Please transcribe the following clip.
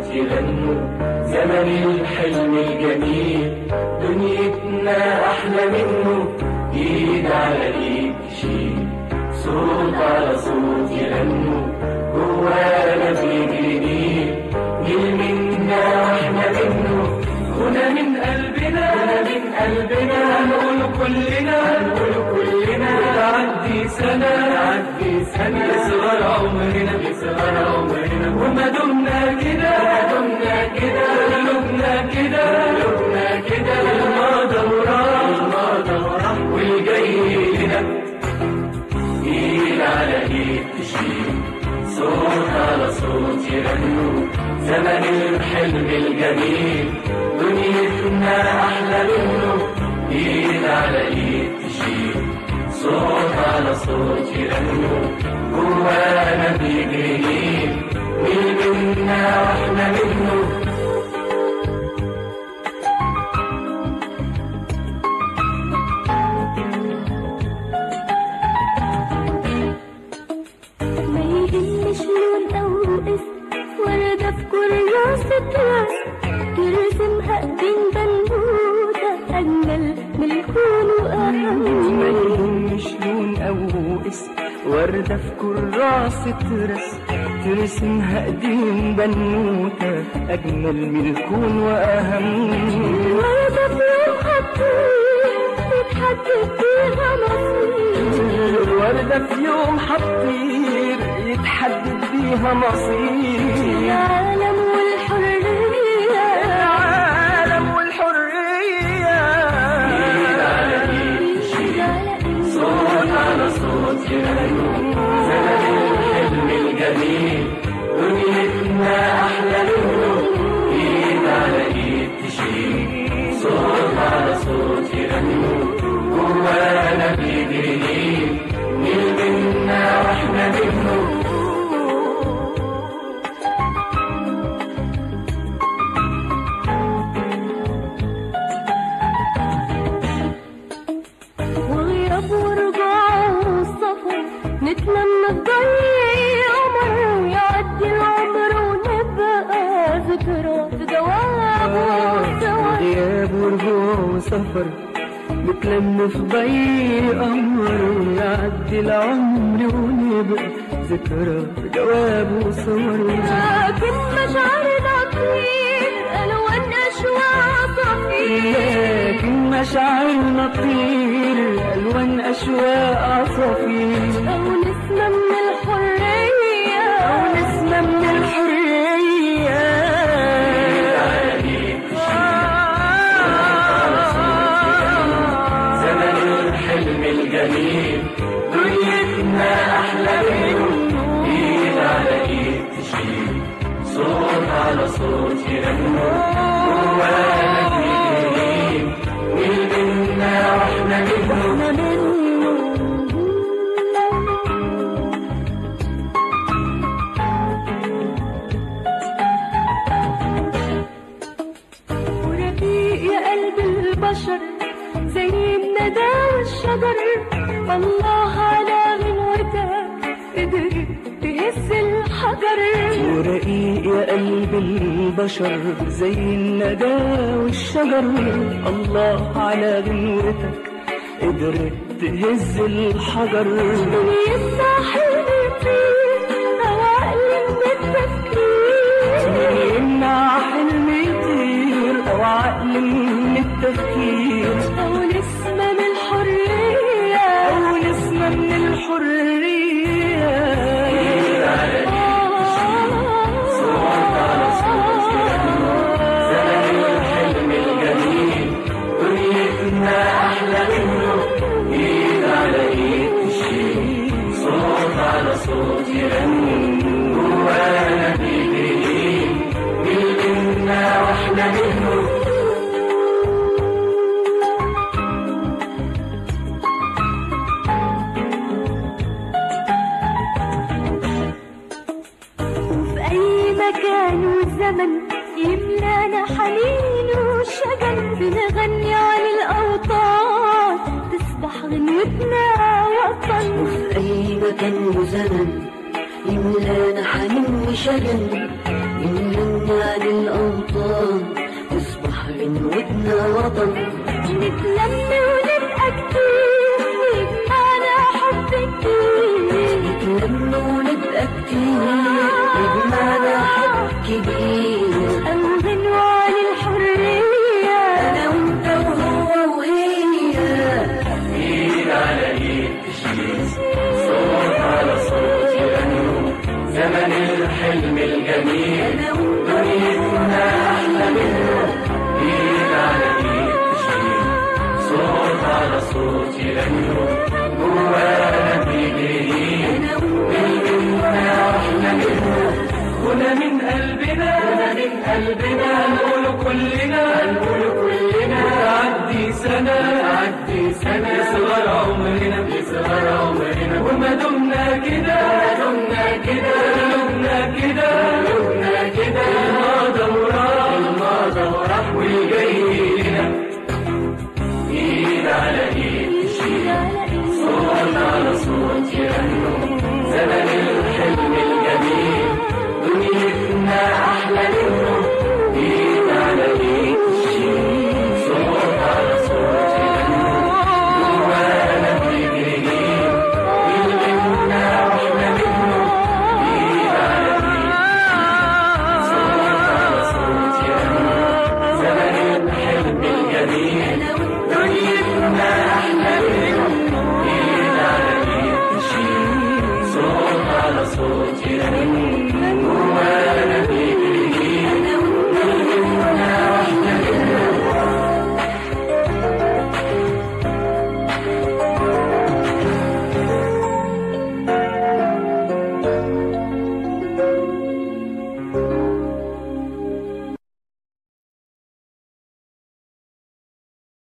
صوت يغنوا زمن الحلم الجميل دنيتنا أحلى منه إيد على إيد تشيل صوت على صوت يغنوا جوانا بيجري نيل جيل منا واحنا منه غنى من قلبنا غنى من قلبنا هنقول كلنا هنقول كلنا تعدي سنة تعدي سنة يصغر عمرنا يصغر عمرنا وما دمنا كده وما دمنا كده قلوبنا كده قلوبنا كده الماضي وراح الماضي وراح والجاي لنا ايد على ايد تشيل صوت على صوت يغنوا زمن الحلم الجميل دنيتنا احلى منه ايد على ايد تشيل صوت على صوت يغنوا جوانا بيجري نيل مين منا واحنا منه ما يهمش لون أو اسم وردة في كراسة راس ترسمها ايدين بنوتة أجمل من الكون وأهم ما يهمش لون او اسم وردة في كراسة رسم ترسمها ايدين بنوتة اجمل من الكون واهم وردة في يوم حطيت تتحدد فيها مصير وردة في يوم حطير يتحدد بيها مصير العالم والحرية العالم والحرية صوت على صوت يغنوا زمن الحلم الجميل دنيتنا أحلى منه إيد على إيد تشيل صوت على صوت يغنوا جوانا بيجري نيل نيل منا وإحنا منه وغياب ورجوع والسفر نتلم في ضي قمر ويعدي العمر ونبقى ذكرى في جواب وصور غياب ورجوع وسفر نتلم في ضي قمر ويعدي العمر ونبقى ذكرى في جواب وصور لكن مشاعرنا طير ألوان أشواق صفير لكن مشاعرنا تطير ألوان أشواق عصافير أو نسمة من الحرية أو نسمة من الحرية زمن الحلم الجميل دنيتنا أحلى منه إيد على إيد تشيل صوت على صوت يغنوا جوانا بيجري نيل منا وإحنا منه ورقيق يا قلب البشر زي الندى والشجر الله على غنوتك قدر تهز الحجر ورقيق يا قلب البشر زي الندى والشجر الله على غنوتك قدرت تهز الحجر يمنع حلم يطير أو عقل من التفكير يمنع حلم يطير أو عقل من التفكير أو نسمة من الحرية أو نسمة من الحرية زمن الحلم الجميل دنيتنا أحلى منه إيد على إيد تشيل صوت على صوت يغني جوانا بيجري نيل منا وإحنا منه وفي أي مكان وزمن يملانا حنين وشجن بنغني عن الأوطان تصبح غنوتنا وطن في أي مكان وزمن يملانا حنين وشجن بنغني للأوطان تصبح غنوتنا وطن نتلم ونبقى كتير ويجمعنا حب كتير نتلم ونبقى كتير يجمعنا حب كبير أنغنوا عن الحرية أنا وأنت وهو وهي ايد على ايد تشيل صوت على صوت يغنوا زمن الحلم الجميل أنا وأنت دنيتنا احلى منه ايد على ايد تشيل صوت على صوت يغنوا جوانا بيجري أنا وأنت هنا من قلبنا هنا من قلبنا نقول كلنا نقول كلنا تعدي سنة تعدي سنة يصغر عمرنا يصغر عمرنا وما دمنا كده ما دمنا كده قلوبنا كده قلوبنا كده الماضي وراح الماضي وراح والجاي لنا ايد على ايد تشيل صوت على صوت يغنوا زمن الحلم الجميل دنيتنا احلى منه ايد على ايد تشيل صوت على صوت يغنوا جوانا بيجري يلمنا واحنا منه ايد على ايد صوت على صوت يغنوا زمن الحلم الجميل دنيتنا احلى منه ايد على ايد تشيل صوت على صوت يغني جوانا